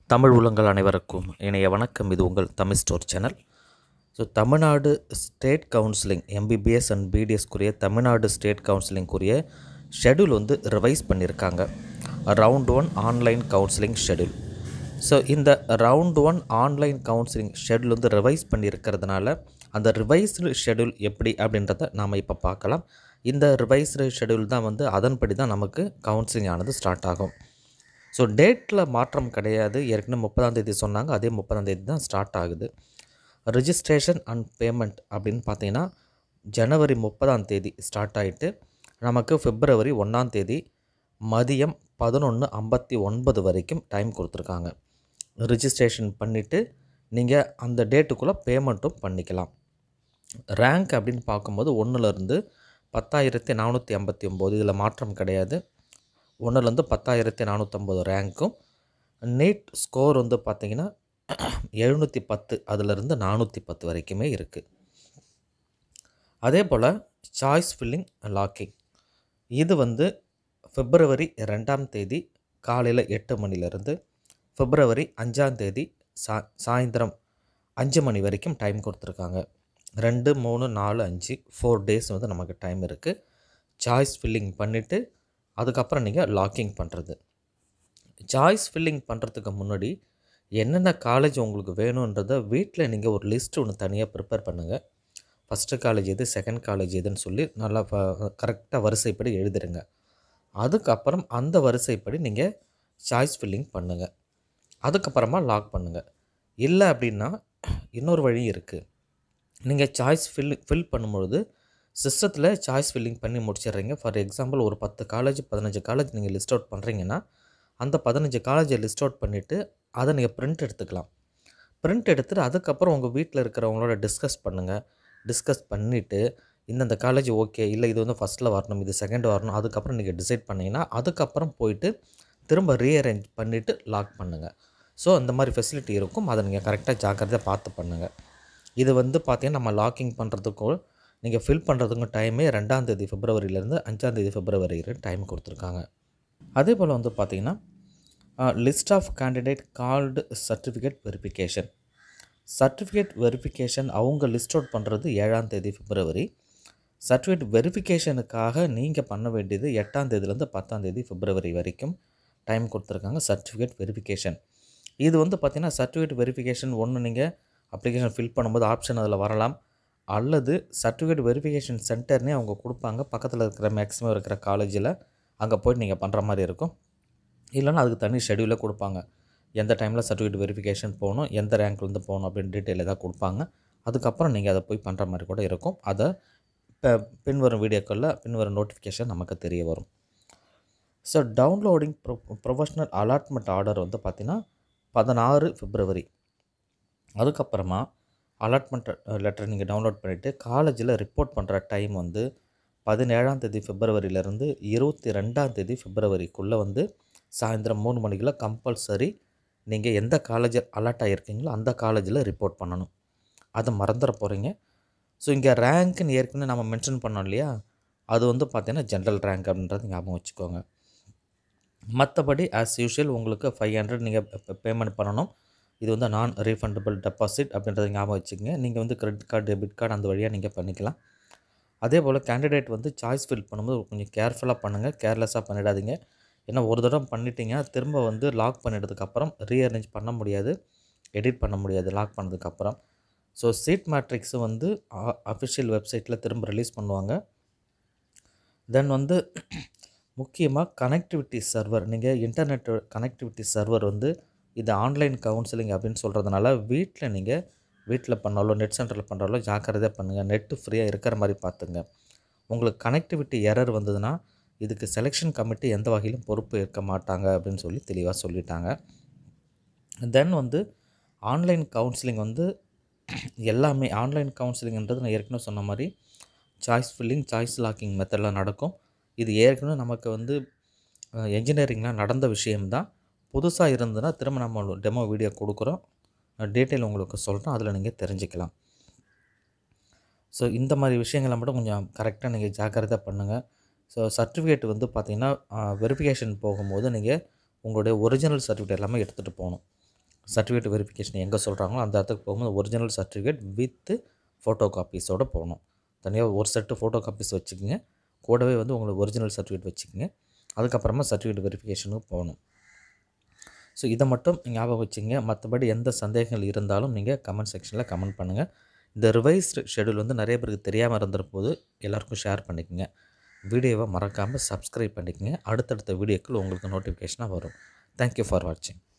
தமிழ் உள்ளங்கள் அனைவருக்கும் இணைய வணக்கம் இது உங்கள் Tamil store channel so Tamil Nadu state counselling MBBS and பிடிஎஸ்க்குரிய தமிழ்நாடு ஸ்டேட் கவுன்சிலிங்குரிய ஷெடியூல் வந்து ரிவைஸ் பண்ணியிருக்காங்க round one online counselling schedule so இந்த round one online counselling schedule வந்து ரிவைஸ் பண்ணியிருக்கிறதுனால அந்த ரிவைஸ்டு ஷெடியூல் எப்படி அப்படின்றத நாம் இப்போ பார்க்கலாம் இந்த ரிவைஸ்டு ஷெடியூல் தான் வந்து அதன்படி தான் நமக்கு கவுன்சிலிங் ஆனது ஸ்டார்ட் ஆகும் ஸோ டேட்டில் மாற்றம் கிடையாது ஏற்கனவே முப்பதாம் தேதி சொன்னாங்க அதே முப்பதாம் தேதி தான் ஸ்டார்ட் ஆகுது ரிஜிஸ்ட்ரேஷன் அண்ட் பேமெண்ட் அப்படின்னு பார்த்தீங்கன்னா ஜனவரி முப்பதாம் தேதி ஸ்டார்ட் ஆகிட்டு நமக்கு பிப்ரவரி ஒன்றாம் தேதி மதியம் பதினொன்று ஐம்பத்தி ஒன்பது வரைக்கும் டைம் கொடுத்துருக்காங்க ரிஜிஸ்ட்ரேஷன் பண்ணிவிட்டு நீங்கள் அந்த டேட்டுக்குள்ளே பேமெண்ட்டும் பண்ணிக்கலாம் ரேங்க் அப்படின்னு பார்க்கும்போது ஒன்றுலேருந்து பத்தாயிரத்தி நானூற்றி ஐம்பத்தி ஒம்பது இதில் மாற்றம் கிடையாது ஒன்றுலேருந்து பத்தாயிரத்தி நானூற்றம்பது ரேங்க்கும் நீட் ஸ்கோர் வந்து பார்த்திங்கன்னா எழுநூற்றி பத்து அதிலிருந்து நானூற்றி பத்து வரைக்குமே இருக்குது அதே போல் சாய்ஸ் ஃபில்லிங் லாக்கிங் இது வந்து பிப்ரவரி ரெண்டாம் தேதி காலையில் எட்டு மணிலேருந்து பிப்ரவரி அஞ்சாம் தேதி சா சாயந்தரம் அஞ்சு மணி வரைக்கும் டைம் கொடுத்துருக்காங்க ரெண்டு மூணு நாலு அஞ்சு ஃபோர் டேஸ் வந்து நமக்கு டைம் இருக்குது சாய்ஸ் ஃபில்லிங் பண்ணிவிட்டு அதுக்கப்புறம் நீங்கள் லாக்கிங் பண்ணுறது சாய்ஸ் ஃபில்லிங் பண்ணுறதுக்கு முன்னாடி என்னென்ன காலேஜ் உங்களுக்கு வேணுன்றதை வீட்டில் நீங்கள் ஒரு லிஸ்ட் ஒன்று தனியாக ப்ரிப்பேர் பண்ணுங்கள் ஃபஸ்ட்டு காலேஜ் எது செகண்ட் காலேஜ் எதுன்னு சொல்லி நல்லா கரெக்டாக வரிசைப்படி எழுதிடுங்க அதுக்கப்புறம் அந்த வரிசைப்படி நீங்கள் சாய்ஸ் ஃபில்லிங் பண்ணுங்கள் அதுக்கப்புறமா லாக் பண்ணுங்கள் இல்லை அப்படின்னா இன்னொரு வழி இருக்குது நீங்கள் சாய்ஸ் ஃபில் ஃபில் பண்ணும்பொழுது சிஸ்டத்தில் சாய்ஸ் ஃபில்லிங் பண்ணி முடிச்சிடுறீங்க ஃபார் எக்ஸாம்பிள் ஒரு பத்து காலேஜ் பதினஞ்சு காலேஜ் நீங்கள் லிஸ்ட் அவுட் பண்ணுறீங்கன்னா அந்த பதினஞ்சு காலேஜை லிஸ்ட் அவுட் பண்ணிவிட்டு அதை நீங்கள் பிரிண்ட் எடுத்துக்கலாம் பிரிண்ட் எடுத்துகிட்டு அதுக்கப்புறம் உங்கள் வீட்டில் இருக்கிறவங்களோட டிஸ்கஸ் பண்ணுங்கள் டிஸ்கஸ் பண்ணிவிட்டு இந்தந்த காலேஜ் ஓகே இல்லை இது வந்து ஃபஸ்ட்டில் வரணும் இது செகண்ட் வரணும் அதுக்கப்புறம் நீங்கள் டிசைட் பண்ணிங்கன்னா அதுக்கப்புறம் போயிட்டு திரும்ப ரீஅரேஞ்ச் பண்ணிவிட்டு லாக் பண்ணுங்கள் ஸோ அந்த மாதிரி ஃபெசிலிட்டி இருக்கும் அதை நீங்கள் கரெக்டாக ஜாக்கிரதையாக பார்த்து பண்ணுங்கள் இது வந்து பார்த்தீங்கன்னா நம்ம லாக்கிங் பண்ணுறதுக்கும் நீங்கள் ஃபில் பண்ணுறதுக்கும் டைமே ரெண்டாம் தேதி பிப்ரவரியிலேருந்து அஞ்சாம் தேதி பிப்ரவரி வரை டைம் கொடுத்துருக்காங்க அதே போல் வந்து பார்த்திங்கன்னா list of candidate called certificate verification certificate verification அவங்க லிஸ்ட் அவுட் பண்ணுறது ஏழாம் தேதி பிப்ரவரி சர்டிஃபிகேட் வெரிஃபிகேஷனுக்காக நீங்கள் பண்ண வேண்டியது எட்டாம் தேதியிலேருந்து பத்தாம் தேதி பிப்ரவரி வரைக்கும் டைம் கொடுத்துருக்காங்க சர்டிஃபிகேட் வெரிஃபிகேஷன் இது வந்து பார்த்திங்கன்னா சர்டிஃபிகேட் வெரிஃபிகேஷன் ஒன்று நீங்கள் அப்ளிகேஷன் ஃபில் பண்ணும்போது ஆப்ஷன் அதில் வரலாம் அல்லது சர்டிஃபிகேட் வெரிஃபிகேஷன் சென்டர்னே அவங்க கொடுப்பாங்க பக்கத்தில் இருக்கிற மேக்ஸிமம் இருக்கிற காலேஜில் அங்கே போய்ட்டு நீங்கள் பண்ணுற மாதிரி இருக்கும் இல்லைன்னா அதுக்கு தனி ஷெடியூலே கொடுப்பாங்க எந்த டைமில் சர்டிஃபிகேட் வெரிஃபிகேஷன் போகணும் எந்த ரேங்க்லேருந்து போகணும் அப்படின்னு டீட்டெயில் ஏதாவது கொடுப்பாங்க அதுக்கப்புறம் நீங்கள் அதை போய் பண்ணுற மாதிரி கூட இருக்கும் அதை இப்போ பின்வரும் வீடியோக்களில் பின்வரும் நோட்டிஃபிகேஷன் நமக்கு தெரிய வரும் so downloading pro professional allotment order வந்து பார்த்திங்கன்னா பதினாறு பிப்ரவரி அதுக்கப்புறமா அலாட்மெண்ட் லெட்டர் நீங்கள் டவுன்லோட் பண்ணிவிட்டு காலேஜில் ரிப்போர்ட் பண்ணுற டைம் வந்து பதினேழாம் தேதி பிப்ரவரியிலேருந்து இருபத்தி ரெண்டாம் தேதி பிப்ரவரிக்குள்ளே வந்து சாயந்தரம் மூணு மணிக்குள்ள கம்பல்சரி நீங்கள் எந்த காலேஜ் அலாட் ஆகிருக்கீங்களோ அந்த காலேஜில் ரிப்போர்ட் பண்ணணும் அதை மறந்துட போகிறீங்க ஸோ இங்கே ரேங்க்னு ஏற்கனவே நம்ம மென்ஷன் பண்ணோம் இல்லையா அது வந்து பார்த்திங்கன்னா ஜென்ரல் ரேங்க் அப்படின்றது ஞாபகம் வச்சுக்கோங்க மற்றபடி ஆஸ் யூஷுவல் உங்களுக்கு ஃபைவ் ஹண்ட்ரட் நீங்கள் பேமெண்ட் பண்ணணும் இது வந்து நான் ரீஃபண்டபிள் டெபாசிட் அப்படின்றத ஞாபகம் வச்சுக்கோங்க நீங்கள் வந்து கிரெடிட் கார்டு டெபிட் கார்டு அந்த வழியாக நீங்கள் பண்ணிக்கலாம் அதே போல் கேண்டிடேட் வந்து சாய்ஸ் ஃபில் பண்ணும்போது கொஞ்சம் கேர்ஃபுல்லாக பண்ணுங்கள் கேர்லெஸ்ஸாக பண்ணிடாதீங்க ஏன்னா ஒரு தடவை பண்ணிட்டீங்கன்னா திரும்ப வந்து லாக் பண்ணிட்டதுக்கப்புறம் ரீஅரேஞ்ச் பண்ண முடியாது எடிட் பண்ண முடியாது லாக் பண்ணதுக்கப்புறம் ஸோ சீட் மேட்ரிக்ஸு வந்து அஃபிஷியல் வெப்சைட்டில் திரும்ப ரிலீஸ் பண்ணுவாங்க தென் வந்து முக்கியமாக கனெக்டிவிட்டி சர்வர் நீங்கள் இன்டர்நெட் கனெக்டிவிட்டி சர்வர் வந்து இது ஆன்லைன் கவுன்சிலிங் அப்படின்னு சொல்கிறதுனால வீட்டில் நீங்கள் வீட்டில் பண்ணாலோ நெட் சென்டரில் பண்ணுறாலோ ஜாக்கிரதையாக பண்ணுங்கள் நெட்டு ஃப்ரீயாக இருக்கிற மாதிரி பார்த்துங்க உங்களுக்கு கனெக்டிவிட்டி எரர் வந்ததுன்னா இதுக்கு செலெக்ஷன் கமிட்டி எந்த வகையிலும் பொறுப்பு ஏற்க மாட்டாங்க அப்படின்னு சொல்லி தெளிவாக சொல்லிட்டாங்க தென் வந்து ஆன்லைன் கவுன்சிலிங் வந்து எல்லாமே ஆன்லைன் கவுன்சிலிங்ன்றது நான் ஏற்கனவே சொன்ன மாதிரி சாய்ஸ் ஃபில்லிங் சாய்ஸ் லாக்கிங் மெத்தடில் நடக்கும் இது ஏற்கனவே நமக்கு வந்து என்ஜினியரிங்கில் நடந்த விஷயம்தான் புதுசாக இருந்ததுன்னா திரும்ப நம்ம டெமோ வீடியோ கொடுக்குறோம் டீட்டெயில் உங்களுக்கு சொல்கிறோம் அதில் நீங்கள் தெரிஞ்சுக்கலாம் ஸோ இந்த மாதிரி விஷயங்களை மட்டும் கொஞ்சம் கரெக்டாக நீங்கள் ஜாக்கிரதையாக பண்ணுங்கள் ஸோ சர்டிஃபிகேட் வந்து பார்த்திங்கன்னா வெரிஃபிகேஷன் போகும்போது நீங்கள் உங்களுடைய ஒரிஜினல் சர்டிஃபிகேட் எல்லாமே எடுத்துகிட்டு போகணும் சர்டிஃபிகேட் வெரிஃபிகேஷன் எங்கே சொல்கிறாங்களோ அந்த இடத்துக்கு போகும்போது ஒரிஜினல் சர்டிஃபிகேட் வித்து ஃபோட்டோ காப்பீஸோடு போகணும் தனியாக ஒரு செட்டு ஃபோட்டோ காப்பீஸ் வச்சுக்கோங்க கூடவே வந்து உங்களுக்கு ஒரிஜினல் சர்டிஃபிகேட் வச்சுக்கோங்க அதுக்கப்புறமா சர்டிஃபிகேட் வெரிஃபிகேஷனுக்கு போகணும் ஸோ இதை மட்டும் ஞாபகம் வச்சுங்க மற்றபடி எந்த சந்தேகங்கள் இருந்தாலும் நீங்கள் கமெண்ட் செக்ஷனில் கமெண்ட் பண்ணுங்கள் இந்த ரிவைஸ்டு ஷெடியூல் வந்து நிறைய பேருக்கு தெரியாமல் இருந்துற போது எல்லாருக்கும் ஷேர் பண்ணிக்கோங்க வீடியோவை மறக்காமல் சப்ஸ்கிரைப் பண்ணிக்கோங்க அடுத்தடுத்த வீடியோக்கள் உங்களுக்கு நோட்டிஃபிகேஷனாக வரும் தேங்க்யூ ஃபார் வாட்சிங்